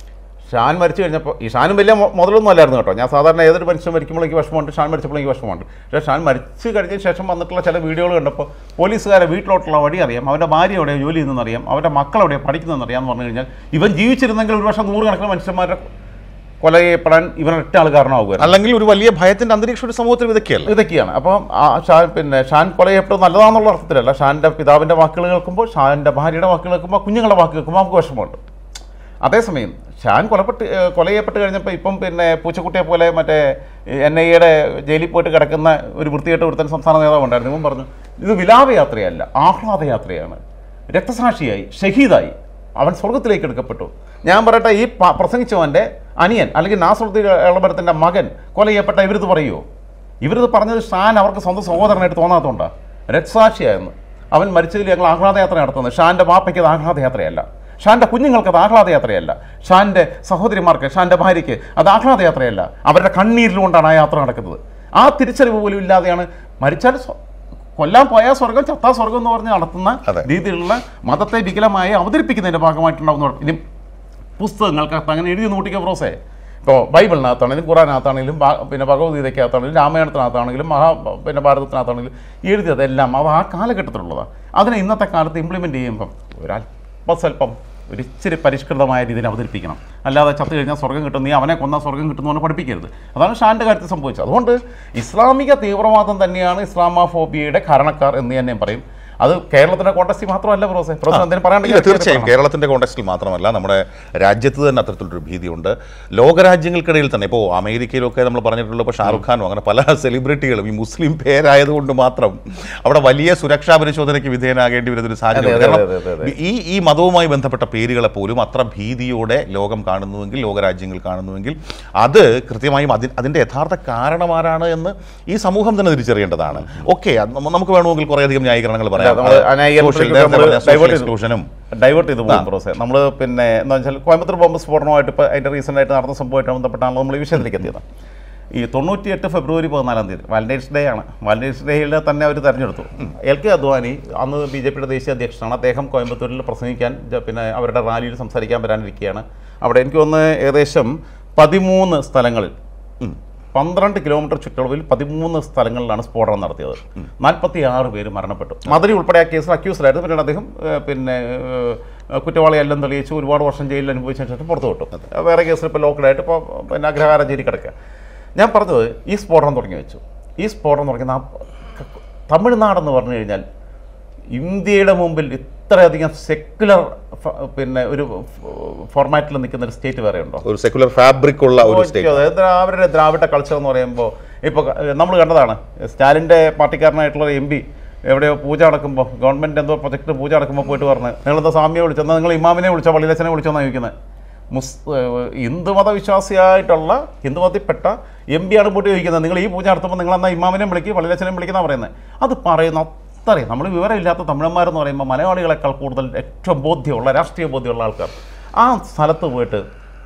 ഷാൻ മരിച്ചു കഴിഞ്ഞപ്പോൾ ഈ ഷാനും വലിയ മൊ- മുതലൊന്നും അല്ലായിരുന്നു കേട്ടോ ഞാൻ സാധാരണ ഏതൊരു മനുഷ്യൻ മരിക്കുമ്പോൾ എനിക്ക് വിഷമമുണ്ട് ഷാൻ മരിച്ചപ്പോൾ എനിക്ക് വിഷമമുണ്ട് പക്ഷേ ഷാൻ മരിച്ചു കഴിഞ്ഞതിന് ശേഷം വന്നിട്ടുള്ള ചില വീഡിയോകൾ കണ്ടപ്പോൾ പോലീസുകാരെ വീട്ടിലോട്ടുള്ള വഴി അറിയാം അവൻ്റെ ഭാര്യ എവിടെ ജോലി ചെയ്യുന്നതെന്ന് അറിയാം അവൻ്റെ മക്കൾ എവിടെ പഠിക്കുന്നതെന്ന് അറിയാം എന്ന് പറഞ്ഞു കഴിഞ്ഞാൽ ഇവൻ ജീവിച്ചിരുന്നെങ്കിൽ ഒരു വർഷം നൂറുകണക്കിന് മനുഷ്യന്മാരെ കൊല ചെയ്യപ്പെടാൻ ഇവൻ ഒറ്റ ആൾ കാരണമാകുമായിരുന്നു അല്ലെങ്കിൽ ഒരു വലിയ ഭയത്തിന്റെ അന്തരീക്ഷം ഒരു സമൂഹത്തിൽ വിതക്കിയല്ല ഇതൊക്കെയാണ് അപ്പം ആ ഷാൻ പിന്നെ ഷാൻ കൊല ചെയ്യപ്പെട്ടത് നല്ലതാണെന്നുള്ള അർത്ഥത്തിലല്ല ഷാൻ്റെ പിതാവിൻ്റെ വാക്കുകൾ കേൾക്കുമ്പോൾ ഷാൻ്റെ ഭാര്യയുടെ വാക്കുകൾ കേൾക്കുമ്പോൾ കുഞ്ഞുങ്ങളുടെ വാക്ക് കേൾക്കുമ്പോൾ നമുക്ക് വിഷമമുണ്ട് അതേസമയം ഷാൻ കൊലപ്പെട്ട് ഏഹ് കൊല ചെയ്യപ്പെട്ട് കഴിഞ്ഞപ്പോൾ ഇപ്പം പിന്നെ പൂച്ചക്കുട്ടിയെ പോലെ മറ്റേ എൻ ഐ എയുടെ ജയിലിൽ പോയിട്ട് കിടക്കുന്ന ഒരു വൃത്തികെട്ട് ഒരുത്തൻ സംസ്ഥാന നേതാവ് ഉണ്ടായിരുന്നു ഇവൻ പറഞ്ഞു ഇത് വിലാപയാത്രയല്ല ആഹ്ലാദയാത്രയാണ് രക്തസാക്ഷിയായി ഷഹീദായി അവൻ സ്വർഗത്തിലേക്ക് എടുക്കപ്പെട്ടു ഞാൻ പറയട്ടെ ഈ പ- പ്രസംഗിച്ചവൻ്റെ അനിയൻ അല്ലെങ്കിൽ നാസറുദ്ദീൻ ഇളമരത്തിൻ്റെ മകൻ കൊല ചെയ്യപ്പെട്ട ഇവരിത് പറയുമോ ഇവരിത് പറഞ്ഞത് ഷാൻ അവർക്ക് സ്വന്തം സഹോദരനായിട്ട് തോന്നാത്തതുകൊണ്ടാണ് രക്തസാക്ഷിയായിരുന്നു അവൻ മരിച്ചതിൽ ഞങ്ങൾ ആഹ്ലാദയാത്ര നടത്തുന്നത് ഷാൻ്റെ വാപ്പയ്ക്ക് അത് ആഹ്ലാദയാത്രയല്ല ഷാൻ്റെ കുഞ്ഞുങ്ങൾക്ക് അത് ആഹ്ലാദയാത്രയല്ല ഷാൻ്റെ സഹോദരിമാർക്ക് ഷാൻ്റെ ഭാര്യയ്ക്ക് അത് ആഹ്ലാദയാത്രയല്ല അവരുടെ കണ്ണീരിലുകൊണ്ടാണ് ആ യാത്ര നടക്കുന്നത് ആ തിരിച്ചറിവ് പോലും ഇല്ലാതെയാണ് മരിച്ചാൽ സ്വ- കൊല്ലാൻ പോയാൽ സ്വർഗം ചത്താ സ്വർഗം എന്ന് പറഞ്ഞ് നടത്തുന്ന അതെ. രീതിയിലുള്ള മതത്തെ വികലമായി അവതരിപ്പിക്കുന്നതിൻ്റെ ഭാഗമായിട്ടുണ്ടാകുന്ന കുഴപ്പം. ഇനി പുസ്തകങ്ങൾക്കകത്ത് അങ്ങനെ എഴുതി നോട്ടിക്ക പ്രോസേ ഇപ്പോൾ ബൈബിളിനകത്താണെങ്കിലും ഖുറാനകത്താണെങ്കിലും ഭാ- പിന്നെ ഭഗവത്ഗീതയ്ക്കകത്താണെങ്കിലും രാമായണത്തിനകത്താണെങ്കിലും മഹാ പിന്നെ ഭാരതത്തിനകത്താണെങ്കിലും എഴുതിയതെല്ലാം അത് ആ കാലഘട്ടത്തിലുള്ളതാണ് അതിനെ ഇന്നത്തെ കാലത്ത് ഇംപ്ലിമെൻ്റ് ചെയ്യുമ്പം ഒരല്പസ്വല്പം ഒരു ഇച്ചിരി പരിഷ്കൃതമായ രീതിയിൽ അവതരിപ്പിക്കണം അല്ലാതെ ചത്തു കഴിഞ്ഞാൽ സ്വർഗം കിട്ടും നീ അവനെ കൊന്നാൽ സ്വർഗം കിട്ടുന്നു എന്ന് പഠിപ്പിക്കരുത് അതാണ് ഷാൻ്റെ കാര്യത്തിൽ സംഭവിച്ചത് അതുകൊണ്ട് ഇസ്ലാമിക തീവ്രവാദം തന്നെയാണ് ഇസ്ലാമോഫോബിയയുടെ കാരണക്കാർ എന്ന് തന്നെ ഞാൻ പറയും അത് കേരളത്തിൻ്റെ കോണ്ടസ്റ്റി മാത്രമല്ല പ്രോസെ പ്രോസെ എന്തെങ്കിലും ഇല്ല, പറയാണ്ടെങ്കിൽ തീർച്ചയായും കേരളത്തിന്റെ കോണ്ടക്സ്റ്റിൽ മാത്രമല്ല നമ്മുടെ രാജ്യത്ത് തന്നെ അത്തരത്തിലൊരു ഭീതിയുണ്ട് ലോകരാജ്യങ്ങൾക്കിടയിൽ തന്നെ ഇപ്പോൾ അമേരിക്കയിലൊക്കെ നമ്മൾ പറഞ്ഞിട്ടുള്ള ഇപ്പോൾ ഷാറുഖ് ഖാനും അങ്ങനെ പല സെലിബ്രിറ്റികളും ഈ മുസ്ലിം പേരായതുകൊണ്ട് മാത്രം അവിടെ വലിയ സുരക്ഷാ പരിശോധനയ്ക്ക് വിധേയനാകേണ്ടി വരുന്നൊരു സാഹചര്യം അതെ, അതെ, കാരണം അതെ, അതെ. ഈ ഈ മതവുമായി ബന്ധപ്പെട്ട പേരുകളെ പോലും അത്ര ഭീതിയോടെ ലോകം കാണുന്നുവെങ്കിൽ ലോകരാജ്യങ്ങൾ കാണുന്നുവെങ്കിൽ അത് കൃത്യമായും അതി അതിൻ്റെ യഥാർത്ഥ കാരണമാരാണ് എന്ന് ഈ സമൂഹം തന്നെ തിരിച്ചറിയേണ്ടതാണ് ഓക്കെ നമുക്ക് വേണമെങ്കിൽ കുറേയധികം ന്യായീകരണങ്ങൾ പറയാം നമ്മള് അനായാസത്തിലേക്ക് Social- നേരത്തെ നമ്മള് പറഞ്ഞ social divert ചെയ്തു. exclusion-ഉം ഡൈവേർട്ട് ചെയ്ത് പോകും പ്രോസെ നമ്മൾ പിന്നെ എന്താ വെച്ചാൽ കോയമ്പത്തൂർ ബോംബ് സ്ഫോടനമായിട്ട് ഇപ്പോൾ അതിൻ്റെ റീസെൻ്റ് ആയിട്ട് നടന്ന സംഭവമായിട്ട് ബന്ധപ്പെട്ടാണല്ലോ നമ്മൾ ഈ വിഷയത്തിലേക്ക് എത്തിയത് ഈ തൊണ്ണൂറ്റിയെട്ട് ഫെബ്രുവരി പതിനാലാം തീയതി വാലന്റൈൻസ് ഡേ ആണ് വാലന്റൈൻസ് ഡേയിൽ തന്നെ അവർ തെരഞ്ഞെടുത്തു എൽ കെ അദ്വാനി അന്ന് ബി ജെ പിയുടെ ദേശീയ അധ്യക്ഷനാണ് അദ്ദേഹം കോയമ്പത്തൂരിൽ പ്രസംഗിക്കാൻ ജ- പിന്നെ അവരുടെ റാലിയിൽ സംസാരിക്കാൻ വരാനിരിക്കുകയാണ് അവിടെ എനിക്ക് തോന്നുന്നു ഏകദേശം പതിമൂന്ന് സ്ഥലങ്ങളിൽ പന്ത്രണ്ട് കിലോമീറ്റർ ചുറ്റളവിൽ പതിമൂന്ന് സ്ഥലങ്ങളിലാണ് സ്ഫോടനം നടത്തിയത് നാൽപ്പത്തി ആറ് പേര് മരണപ്പെട്ടു മധുര ഉൾപ്പെടെ ആ കേസിൽ അക്യൂസ്ഡായിരുന്നു പിന്നീട് അദ്ദേഹം ഏഹ്, പിന്നെ ഏഹ്, കുറ്റവാളിയെല്ലാം തെളിയിച്ച് ഒരുപാട് വർഷം ജയിലിൽ അനുഭവിച്ചതിന് ശേഷം പുറത്തു വിട്ടു വേറെ കേസിൽ ഇപ്പോൾ ലോക്കലായിട്ട് ഇപ്പോൾ പിന്നെ അഗ്രഹാര ജയിലിൽ കിടക്കുക ഞാൻ പറഞ്ഞത് ഈ സ്ഫോടനം തുടങ്ങി വെച്ചു ഈ സ്ഫോടനം തുടങ്ങി നാ- തമിഴ്നാടെന്ന് പറഞ്ഞു കഴിഞ്ഞാൽ ഇന്ത്യയുടെ മുമ്പിൽ ഇത്രയധികം സെക്യുലർ പിന്നെ ഒരു ഫോർമാറ്റിൽ നിൽക്കുന്ന ഒരു സ്റ്റേറ്റ് വേറെ ഉണ്ടോ ഒരു സെക്കുലർ ഫാബ്രിക് ഉള്ള ഒരു സ്റ്റേറ്റ് അതായത് അവരുടെ ദ്രാവിഡ കൾച്ചർ എന്ന് പറയുമ്പോൾ ഇപ്പോൾ നമ്മൾ കണ്ടതാണ് സ്റ്റാലിൻ്റെ പാർട്ടിക്കാരനായിട്ടുള്ള എം പി എവിടെയോ പൂജ നടക്കുമ്പോൾ ഗവൺമെൻറ് എന്തോ പ്രൊജക്ട് പൂജ നടക്കുമ്പോൾ പോയിട്ട് പറഞ്ഞ് നിങ്ങളെന്താ സ്വാമിയെ വിളിച്ചെന്നാൽ നിങ്ങൾ ഇമാമിനെ വിളിച്ചോ പള്ളിയിലച്ചനെ വിളിച്ചോന്നാണ് ചോദിക്കുന്നത് മുസ് ഏഹ് ഹിന്ദുമത വിശ്വാസിയായിട്ടുള്ള ഹിന്ദുമതത്തിൽപ്പെട്ട എം പി ആണ് പോയിട്ട് ചോദിക്കുന്നത് നിങ്ങൾ ഈ പൂജ നടത്തുമ്പോൾ നിങ്ങൾ എന്നാൽ ഇമാമിനെ വിളിക്കുക പള്ളിയിലച്ചനെ വിളിക്കുന്ന പറയുന്നത് അത് പറയുന്ന അത്രയും നമ്മൾ വിവരമില്ലാത്ത തമിഴന്മാരെന്ന് പറയുമ്പോൾ മലയാളികളെക്കാൾ കൂടുതൽ ഏറ്റവും ബോധ്യമുള്ള രാഷ്ട്രീയ ബോധ്യമുള്ള ആൾക്കാർ ആ സ്ഥലത്ത് പോയിട്ട്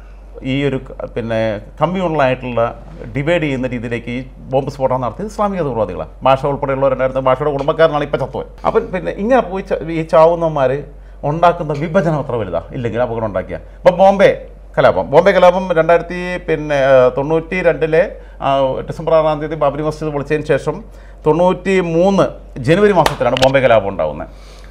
ഈ ഒരു ക- പിന്നെ കമ്മ്യൂണലായിട്ടുള്ള ഡിവൈഡ് ചെയ്യുന്ന രീതിയിലേക്ക് ഈ ബോംബ് സ്ഫോടനം നടത്തി ഇസ്ലാമിക തീവ്രവാദികളാണ് ഭാഷ ഉൾപ്പെടെയുള്ളവരുണ്ടായിരുന്നു ഭാഷയുടെ കുടുംബക്കാരനാണ് ഇപ്പം ചത്തുപോയത് അപ്പം പിന്നെ ഇങ്ങനെ പോയി ച- ഈ ചാവുന്നവന്മാർ ഉണ്ടാക്കുന്ന വിഭജനം അത്ര വലുതാ ഇല്ലെങ്കിൽ അപകടം ഉണ്ടാക്കിയ ഇപ്പം ബോംബെ കലാപം ബോംബെ കലാപം രണ്ടായിരത്തി പിന്നെ ആ, തൊണ്ണൂറ്റി രണ്ടിലെ ആ, ഡിസംബർ ആറാം തീയതി ബാബരി മസ്ജിദ് പൊളിച്ചതിന് ശേഷം തൊണ്ണൂറ്റി മൂന്ന് ജനുവരി മാസത്തിലാണ് ബോംബെ കലാപം ഉണ്ടാകുന്നത്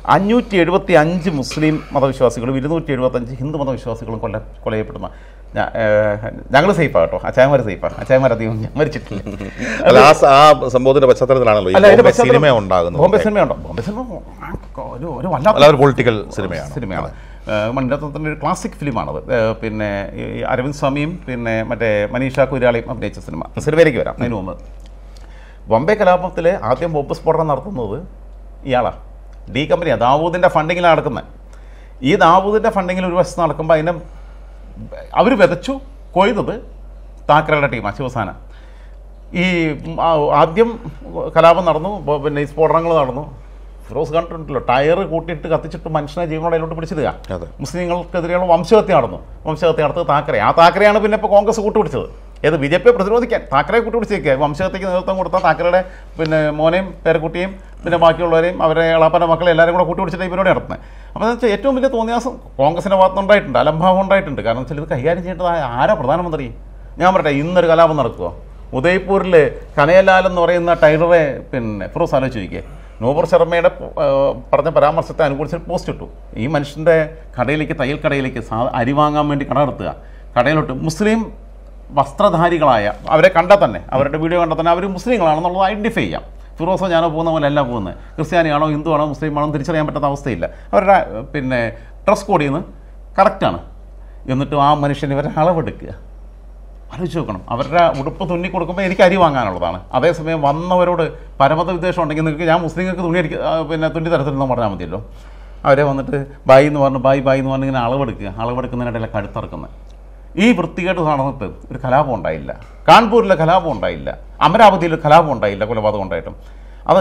അഞ്ഞൂറ്റി എഴുപത്തി അഞ്ച് മുസ്ലിം മതവിശ്വാസികളും ഇരുന്നൂറ്റി എഴുപത്തഞ്ച് ഹിന്ദു മതവിശ്വാസികളും കൊല്ല കൊല ചെയ്യപ്പെടുന്ന ഞങ്ങൾ സേഫാണ് കേട്ടോ അച്ചായമാർ സേഫാണ് അച്ചായമാർ അധികം മരിച്ചിട്ടില്ല അല്ല ആ സ- ആ സംഭവത്തിന്റെ പശ്ചാത്തലത്തിലാണല്ലോ ഈ അല്ല, ഇതിന്റെ ബോംബെ പശ്ചാത്തലം- സിനിമ ഉണ്ടാകുന്നത് ബോംബെ സിനിമ ഉണ്ടോ ബോംബെ സിനിമ ഒരു ഒരു വല്ലാത്ത അല്ല ഒരു പൊളിറ്റിക്കൽ സിനിമയാണ് സിനിമയാണ് മണിരത്നത്തിൻ്റെ ഒരു ക്ലാസിക് ഫിലിമാണത് ഏഹ് പിന്നെ ഈ അരവിന്ദ് സ്വാമിയും പിന്നെ മറ്റേ മനീഷ കുരാളിയും അഭിനയിച്ച സിനിമ സിനിമയിലേക്ക് വരാം അതിന് മുമ്പ് ബോംബെ കലാപത്തിൽ ആദ്യം ബോംബ് സ്ഫോടനം നടത്തുന്നത് ഇയാളാണ് ഡി കമ്പനിയാണ് ദാവൂദിൻ്റെ ഫണ്ടിങ്ങിലാണ് നടക്കുന്നത് ഈ ദാവൂദിൻ്റെ ഫണ്ടിങ്ങിൽ ഒരു വശത്ത് നടക്കുമ്പോൾ അതിനെ അവർ വിതച്ചു കൊയ്തത് താക്കറയുടെ ടീമാണ് ശിവസാന ഈ ഉം, ആ, ആദ്യം കലാപം നടന്നു ബോ- പിന്നെ ഈ സ്ഫോടനങ്ങൾ നടന്നു ഫിറോസ് കണ്ടിട്ടുണ്ടല്ലോ ടയർ കൂട്ടിയിട്ട് കത്തിച്ചിട്ട് മനുഷ്യനെ ജീവനോടെ അതിലോട്ട് പിടിച്ചിടുക അതെ. മുസ്ലിങ്ങൾക്കെതിരെയുള്ള വംശഹത്യ നടന്നു വംശഹത്യ നടത്തത് താക്കറെ ആ താക്കറെയാണ് പിന്നെ ഇപ്പോൾ കോൺഗ്രസ് കൂട്ടുപിടിച്ചത് ഏത് ബി ജെ പിയെ പ്രതിരോധിക്കാൻ താക്കറെ കൂട്ടുപിടിച്ചേക്കുക വംശഹത്യക്ക് നേതൃത്വം കൊടുത്ത താക്കറയുടെ പിന്നെ മോനെയും പേരക്കുട്ടിയും പിന്നെ ബാക്കിയുള്ളവരെയും അവരെ ഇളാപ്പൻ്റെ മക്കളെ എല്ലാവരും കൂടെ കൂട്ടുപിടിച്ചിട്ട് ഈ പരിപാടി നടത്തുന്നത് അപ്പോൾ എന്ന് വെച്ചാൽ ഏറ്റവും വലിയ തോന്നിയാസം കോൺഗ്രസിൻ്റെ ഭാഗത്ത് ഉണ്ടായിട്ടുണ്ട് അലംഭാവം ഉണ്ടായിട്ടുണ്ട് കാരണം വെച്ചാൽ ഇത് കൈകാര്യം ചെയ്യേണ്ടത് ആരാ പ്രധാനമന്ത്രി ഞാൻ പറയട്ടെ ഇന്നൊരു കലാപം നടക്കുക ഉദയ്പൂരിൽ കനയലാൽ എന്ന് പറയുന്ന ടൈലറെ പിന്നെ ഫിറോസ് ആലോചിച്ച് ചോദിക്കുക നൂപർ ശർമ്മയുടെ ആ, പറഞ്ഞ പരാമർശത്തെ അനുകൂലിച്ച് പോസ്റ്റ് ഇട്ടു ഈ മനുഷ്യൻ്റെ കടയിലേക്ക് തയ്യൽ കടയിലേക്ക് സാ അരി വാങ്ങാൻ വേണ്ടി കട നടത്തുക കടയിലോട്ട് മുസ്ലിം വസ്ത്രധാരികളായ അവരെ കണ്ടാൽ തന്നെ അവരുടെ വീഡിയോ കണ്ടാൽ തന്നെ അവർ മുസ്ലിങ്ങളാണെന്നുള്ളത് ഐഡൻറ്റിഫൈ ചെയ്യാം ഫിറോസോ ഞാനോ പോകുന്ന പോലെ അല്ല പോകുന്നത് ക്രിസ്ത്യാനിയാണോ ഹിന്ദു ആണോ മുസ്ലിം ആണോ എന്ന് തിരിച്ചറിയാൻ പറ്റാത്ത അവസ്ഥയില്ല അവരുടെ പിന്നെ ഡ്രസ് കോഡിൽ നിന്ന് കറക്റ്റാണ് എന്നിട്ടും ആ മനുഷ്യൻ ഇവരെ അളവെടുക്കുക ആലോചിച്ച് നോക്കണം അവരുടെ ഉടുപ്പ് തുന്നി കൊടുക്കുമ്പോൾ എനിക്ക് അരി വാങ്ങാനുള്ളതാണ് അതേസമയം വന്നവരോട് പരമത വിദ്വേഷം ഉണ്ടെങ്കിൽ നിങ്ങൾക്ക് ഞാൻ മുസ്ലിങ്ങൾക്ക് തുണി അടിക്ക ആ, പിന്നെ തുന്നി തരത്തില്ലെന്ന് പറഞ്ഞാൽ മതിയല്ലോ അവരെ വന്നിട്ട് ബായി എന്ന് പറഞ്ഞ് ബായ് ബായ് എന്ന് പറഞ്ഞ് ഇങ്ങനെ അളവെടുക്കുക അളവെടുക്കുന്നതിനിടയിലെ കഴുത്തിറക്കുന്നത് ഈ വൃത്തികേട് നടന്നിട്ട് ഒരു കലാപം ഉണ്ടായില്ല കാൺപൂരിലെ കലാപം ഉണ്ടായില്ല അമരാവതിയിൽ കലാപം ഉണ്ടായില്ല കൊലപാതകം ഉണ്ടായിട്ടും അത്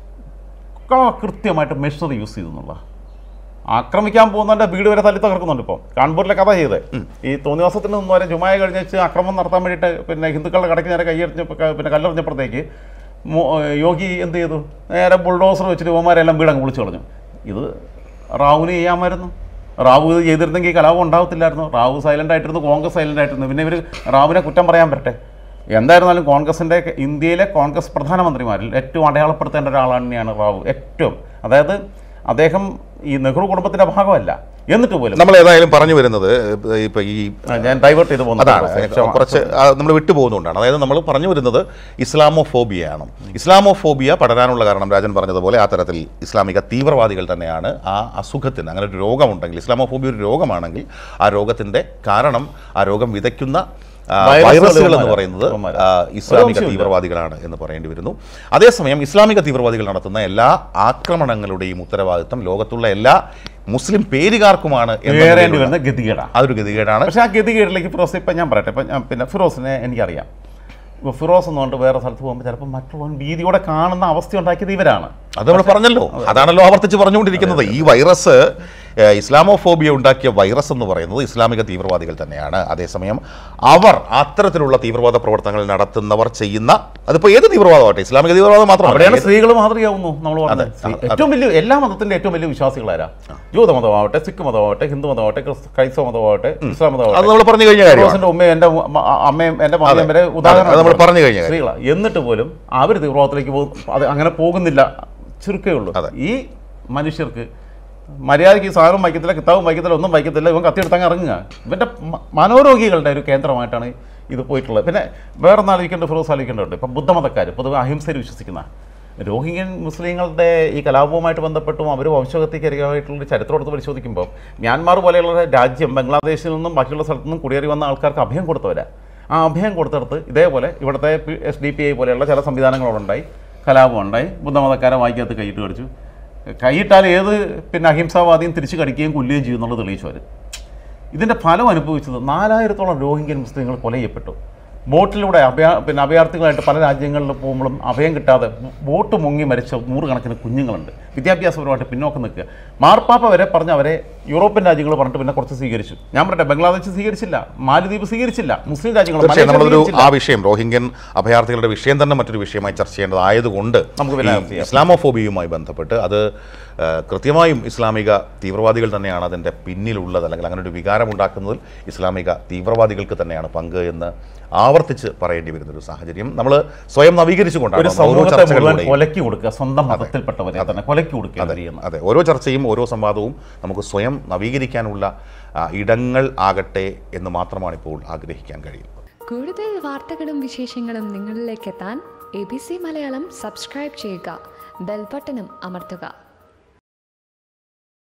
ക- കൃത്യമായിട്ട് മെഷീനറി യൂസ് ചെയ്തെന്നുള്ള ആക്രമിക്കാൻ പോകുന്നവൻ്റെ വീട് വരെ തല്ലി തകർക്കുന്നുണ്ട് ഇപ്പോൾ കാൺപൂരിലെ കഥ ചെയ്ത് ഈ തോന്നിവാസത്തിന് നിന്ന് വരെ ജുമായ കഴിഞ്ഞ് വെച്ച് ആക്രമണം നടത്താൻ വേണ്ടിയിട്ട് പിന്നെ ഹിന്ദുക്കളുടെ കടയ്ക്ക് നേരെ കൈയെറിഞ്ഞ പിന്നെ കല്ലെറിഞ്ഞപ്പോഴത്തേക്ക് മോ- യോഗി എന്ത് ചെയ്തു നേരെ ബുൾഡോസർ വെച്ചിട്ട് ഇവന്മാരെല്ലാം വീടങ്ങ് വിളിച്ചു കളഞ്ഞു ഇത് റാവുവിന് ചെയ്യാമായിരുന്നു റാവു ഇത് ചെയ്തിരുന്നെങ്കിൽ ഈ കലാപം ഉണ്ടാവത്തില്ലായിരുന്നു റാവു സൈലൻ്റ് ആയിട്ടിരുന്നു കോൺഗ്രസ് സൈലൻ്റ് ആയിട്ടിരുന്നു പിന്നെ ഇവർ റാവുവിനെ കുറ്റം പറയാൻ പറ്റട്ടെ എന്തായിരുന്നാലും കോൺഗ്രസിൻ്റെ ഇന്ത്യയിലെ കോൺഗ്രസ് പ്രധാനമന്ത്രിമാരിൽ ഏറ്റവും അടയാളപ്പെടുത്തേണ്ട ഒരാളാണ് തന്നെയാണ് റാവു ഏറ്റവും അതായത് അദ്ദേഹം ഈ നെഹ്റു കുടുംബത്തിൻ്റെ ഭാഗമല്ല എന്നിട്ട് പോലും നമ്മൾ ഏതായാലും പറഞ്ഞു വരുന്നത് ഇപ്പൊ ഈ ആ, ഞാൻ ഡൈവേർട്ട് ചെയ്ത് പോകുന്നു അതാണ് കുറച്ച് നമ്മൾ വിട്ടുപോകുന്നതുകൊണ്ടാണ് അതായത് നമ്മൾ പറഞ്ഞു വരുന്നത് ഇസ്ലാമോഫോബിയയാണ് ഇസ്ലാമോഫോബിയ പടരാനുള്ള കാരണം രാജൻ പറഞ്ഞതുപോലെ ആ തരത്തിൽ ഇസ്ലാമിക തീവ്രവാദികൾ തന്നെയാണ് ആ അസുഖത്തിന് അങ്ങനെ ഒരു രോഗമുണ്ടെങ്കിൽ ഇസ്ലാമോഫോബിയ ഒരു രോഗമാണെങ്കിൽ ആ രോഗത്തിന്റെ കാരണം ആ രോഗം വിതയ്ക്കുന്ന ആ, വൈറസുകൾ വൈറസുകൾ എന്ന് ഇവന്മാരാ. പറയുന്നത് ഇവന്മാരാ. ആ, ഇസ്ലാമിക സംശയമില്ല. തീവ്രവാദികളാണ് എന്ന് പറയേണ്ടി വരുന്നു അതേസമയം ഇസ്ലാമിക തീവ്രവാദികൾ നടത്തുന്ന എല്ലാ ആക്രമണങ്ങളുടെയും ഉത്തരവാദിത്തം ലോകത്തുള്ള എല്ലാ മുസ്ലിം പേരുകാർക്കുമാണ് എന്ന വേറേണ്ടി നിലയിലുള്ള- വരുന്ന ഗതികേടാണ് അതൊരു ഗതികേടാണ് പക്ഷേ ആ ഗതികേടിലേക്ക് ഫിറോസ് ഇപ്പം ഞാൻ പറയട്ടെ ഇപ്പം ഞാൻ പിന്നെ ഫിറോസിനെ എനിക്കറിയാം ഇപ്പോൾ ഫിറോസ് എന്നുകൊണ്ട് വേറെ സ്ഥലത്ത് പോകുമ്പോൾ ചിലപ്പോൾ മറ്റുള്ളവൻ ഭീതിയോടെ കാണുന്ന അവസ്ഥ ഉണ്ടാക്കിയത് ഇവരാണ് അത് നമ്മൾ പറഞ്ഞല്ലോ അതാണല്ലോ ആവർത്തിച്ച് പറഞ്ഞുകൊണ്ടിരിക്കുന്നത് ഈ വൈറസ് ഏഹ്, ഇസ്ലാമോഫോബിയ ഉണ്ടാക്കിയ വൈറസ് എന്ന് പറയുന്നത് ഇസ്ലാമിക തീവ്രവാദികൾ തന്നെയാണ് അതേസമയം അവർ അത്തരത്തിലുള്ള തീവ്രവാദ പ്രവർത്തനങ്ങൾ നടത്തുന്നവർ ചെയ്യുന്ന അതിപ്പോൾ ഏത് തീവ്രവാദമാവട്ടെ ഇസ്ലാമിക തീവ്രവാദം അവിടെയാണ് മാത്രമാണ് സ്ത്രീകൾ മാതൃകയാവുന്നു നമ്മൾ പറഞ്ഞത് അതെ, സ്ത്രീ- അതെ. ഏറ്റവും വലിയ എല്ലാ മതത്തിന്റെ ഏറ്റവും വലിയ വിശ്വാസികളാരാ ജൂത മതമാവട്ടെ സിഖ് മതമാവട്ടെ ഹിന്ദു മതമാവട്ടെ ക്രിസ്ത- ക്രൈസ്തവ മതമാവട്ടെ ഇസ്ലാം അത് മതമാവട്ടെ നമ്മൾ പറഞ്ഞു കഴിഞ്ഞ കാര്യമാണ് ഫിറോസിന്റെ ഉമ്മയും എന്റെ ഉമ്മ- അ- അമ്മയും എന്റെ മകനും വരെ അതെ, ഉദാഹരണം അത് നമ്മൾ പറഞ്ഞു കഴിഞ്ഞ കാര്യം. സ്ത്രീകളാ എന്നിട്ട് പോലും അവർ തീവ്രവാദത്തിലേക്ക് പോകും അത് അങ്ങനെ പോകുന്നില്ല ചുരുക്കേ ഉള്ളൂ അതെ. ഈ മനുഷ്യർക്ക് മര്യാദയ്ക്ക് ഈ സാധനം വയ്ക്കത്തില്ല കിതാബും വയ്ക്കത്തില്ല ഒന്നും വയ്ക്കത്തില്ല ഇവൻ കത്തിയെടുത്തങ്ങ് ഇറങ്ങുക ഇവന്റെ മ- മനോരോഗികളുടെ ഒരു കേന്ദ്രമായിട്ടാണ് ഇത് പോയിട്ടുള്ളത് പിന്നെ വേറെ ഒന്ന് ആലോചിക്കേണ്ട ഫിറോസ് ആലോചിക്കേണ്ടതുണ്ട് ഇപ്പം ബുദ്ധമതക്കാർ പൊതുവെ അഹിംസയിൽ വിശ്വസിക്കുന്ന രോഹിംഗ്യൻ മുസ്ലിങ്ങളുടെ ഈ കലാപവുമായിട്ട് ബന്ധപ്പെട്ടും അവർ വംശഹത്യക്ക് ഇരയായിട്ടുള്ള ചരിത്രമെടുത്ത് പരിശോധിക്കുമ്പോൾ മ്യാൻമാർ പോലെയുള്ള രാജ്യം ബംഗ്ലാദേശിൽ നിന്നും ബാക്കിയുള്ള സ്ഥലത്തു നിന്നും കുടിയേറി വന്ന ആൾക്കാർക്ക് അഭയം കൊടുത്തവരാ ആ അഭയം കൊടുത്തെടുത്ത് ഇതേപോലെ ഇവിടുത്തെ എസ് ഡി പി ഐ പോലെയുള്ള ചില സംവിധാനങ്ങളുണ്ടായി കലാപം ഉണ്ടായി ബുദ്ധമതക്കാരെ വായിക്കകത്ത് കൈയിട്ട് കടിച്ചു കൈയിട്ടാൽ ഏത് പിന്നെ അഹിംസാവാദിയും തിരിച്ചു കടിക്കുകയും കൊല്ലുകയും ചെയ്യുന്നുള്ളത് തെളിയിച്ചു അവർ ഇതിൻ്റെ ഫലം അനുഭവിച്ചത് നാലായിരത്തോളം രോഹിംഗ്യൻ മുസ്ലിങ്ങൾ കൊല ചെയ്യപ്പെട്ടു ബോട്ടിലൂടെ അഭയ പിന്നെ അഭയാർത്ഥികളായിട്ട് പല രാജ്യങ്ങളിൽ പോകുമ്പോഴും അഭയം കിട്ടാതെ ബോ- ബോട്ട് മുങ്ങി മരിച്ച നൂറുകണക്കിന് കുഞ്ഞുങ്ങളുണ്ട് വിദ്യാഭ്യാസപരമായിട്ട് പിന്നോക്കം നിൽക്കുക മാർപ്പാപ്പ വരെ പറഞ്ഞ് അവരെ യൂറോപ്യൻ രാജ്യങ്ങൾ പറഞ്ഞിട്ട് പിന്നെ കുറച്ച് സ്വീകരിച്ചു ഞാൻ പറയട്ടെ ബംഗ്ലാദേശ് സ്വീകരിച്ചില്ല മാലദ്വീപ് സ്വീകരിച്ചില്ല മുസ്ലിം രാജ്യങ്ങൾ തീർച്ചയായും മലേഷ്യ നമ്മളൊരു സ്വീകരിച്ചില്ല. ആ വിഷയം റോഹിംഗ്യൻ അഭയാർത്ഥികളുടെ വിഷയം തന്നെ മറ്റൊരു വിഷയമായി ചർച്ച ചെയ്യേണ്ടതായതുകൊണ്ട് നമുക്ക് പിന്നെ ഈ ചെയ്യാം. ഇസ്ലാമോഫോബിയുമായി ബന്ധപ്പെട്ട് അത് ആ, കൃത്യമായും ഇസ്ലാമിക തീവ്രവാദികൾ തന്നെയാണ് അതിൻ്റെ പിന്നിലുള്ളത് അല്ലെങ്കിൽ അങ്ങനെ ഒരു വികാരം ഉണ്ടാക്കുന്നതിൽ ഇസ്ലാമിക തീവ്രവാദികൾക്ക് തന്നെയാണ് പങ്ക് എന്ന് ആവർത്തിച്ച് പറയേണ്ടി വരുന്ന ഒരു സാഹചര്യം നമ്മൾ സ്വയം നവീകരിച്ചുകൊണ്ടാണ് ഒരു ഓരോ സമൂഹത്തെ മുഴുവൻ ചർച്ചകളിലൂടെയും കൊലക്കി കൊടുക്കുക സ്വന്തം മതത്തിൽപ്പെട്ടവരെ തന്നെ കൊല വിലക്ക് കൊടുക്കുകയാണ് ചെയ്യുന്നത് അതെ ഓരോ ചർച്ചയും ഓരോ സംവാദവും നമുക്ക് സ്വയം നവീകരിക്കാനുള്ള ആ, ഇടങ്ങൾ ആകട്ടെ എന്ന് മാത്രമാണ് ഇപ്പോൾ ആഗ്രഹിക്കാൻ കഴിയുന്നത് കൂടുതൽ വാർത്തകളും വിശേഷങ്ങളും നിങ്ങളിലേക്ക് എത്താൻ A B C Malayalam subscribe ചെയ്യുക ബെൽബട്ടനും അമർത്തുക